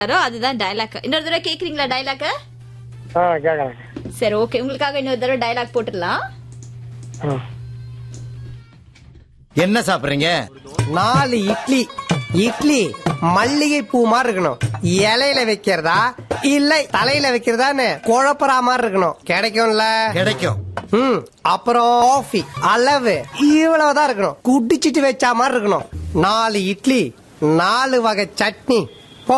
அதுதான் டைலாக் இன்னொரு தடவை கேக்குறீங்களா டைலாக்க ஆ கேட்கறேன் சரி ஓகே உங்களுக்காக இன்னொரு தடவை டைலாக் போட்டுடலாம் ஆ. என்ன சாப்பிடுறீங்க நாலு இட்லி இட்லி மல்லிகை பூ மாதிரி இருக்கணும் இலையில வைக்கிறதா இல்ல தலையில வைக்கிறதான்னு குழப்பறா மாதிரி இருக்கணும் கிடைக்கும்ல கிடைக்கும் ம் அப்புறம் காஃபி அளவு இவ்வளவுதான் இருக்கணும் குடிச்சிட்டு வச்சா மாதிரி இருக்கணும் நாலு இட்லி நாலு வகை சட்னி போ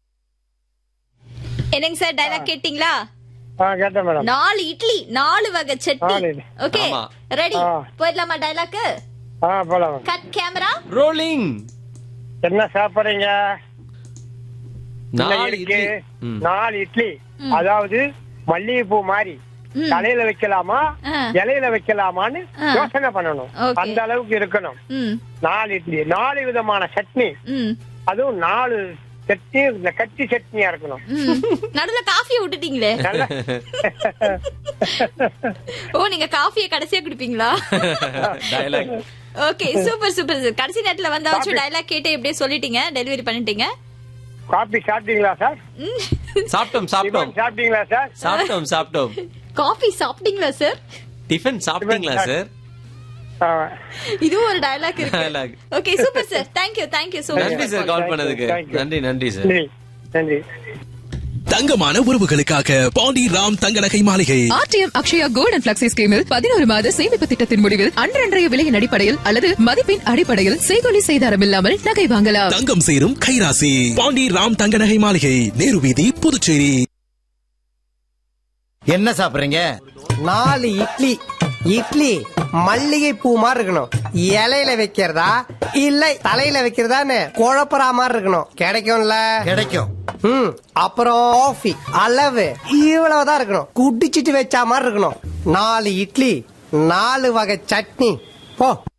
என்னங்க சார் டைலாக் கேட்டீங்களா ஆ கேட்டேன் மேடம் நாலு இட்லி நாலு வகை சட்னி நாலு இட்லி. ஓகே ஆமா. ரெடி ஆ. போயிடலாமா டைலாக் ஆ போலாம் கட் கேமரா ரோலிங் என்ன சாப்பிடுறீங்க நாலு இருக்கு இட்லி ம். நாலு இட்லி அதாவது மல்லிகைப்பூ மாதிரி ம். தலையில வைக்கலாமா ஆ. இலையில வைக்கலாமான்னு ஆ. யோசனை பண்ணணும் Okay. அந்த அளவுக்கு இருக்கணும் ம் நாலு இட்லி நாலு விதமான சட்னி ம் அதுவும் நாலு சட்னி இந்த கட்டி சட்னியா இருக்கணும் ம் நடுவுல காஃபியை விட்டுட்டீங்களே நல்ல ஓ நீங்க காஃபியை கடைசியா குடிப்பீங்களா dialogue okay super super sir கடைசி நேரத்துல வந்தாச்சும் Coffee. டைலாக் கேட்டு எப்படியே சொல்லிட்டீங்க டெலிவரி பண்ணிட்டீங்க காபி சாப்பிட்டீங்களா சார் ம். சாப்பிட்டோம் சாப்பிட்டோம் டிபன் சாப்பிட்டீங்களா சார் சாப்பிட்டோம் சாப்பிட்டோம் காஃபி சாப்பிட்டீங்களா சார் டிஃபன் சாப்பிட்டீங்களா சார் ஆ. இதுவும் ஒரு டயலாக் இருக்கு Dialogue. Okay super sir thank you thank you so நன்றி மச் சார் கால் பண்ணதுக்கு Thank you. நன்றி நன்றி சார் நன்றி நன்றி தங்கமான உறவுகளுக்காக பாண்டி ராம் தங்க நகை மாளிகை RTM Akshaya gold and flexi ஸ்கீமில் பதினோரு மாத சேமிப்பு திட்டத்தின் முடிவில் அன்றன்றைய விலையின் அடிப்படையில் அல்லது மதிப்பின் அடிப்படையில் செய்கொலி செய்தாரம் இல்லாமல் நகை வாங்கலாம் தங்கம் சேரும் கைராசி பாண்டி ராம் தங்க நகை மாளிகை நேரு வீதி புதுச்சேரி என்ன சாப்பிடுறீங்க நாலு இட்லி இட்லி மல்லிகை பூ மாதிரி இருக்கணும் இலையில வைக்கிறதா இல்ல தலையில வைக்கிறதான்னு குழப்பறா மாதிரி இருக்கணும் கிடைக்கும்ல கிடைக்கும் ம் அப்புறம் காஃபி அளவு இவ்வளவுதான் இருக்கணும் குடிச்சிட்டு வச்சா மாதிரி இருக்கணும் நாலு இட்லி நாலு வகை சட்னி போ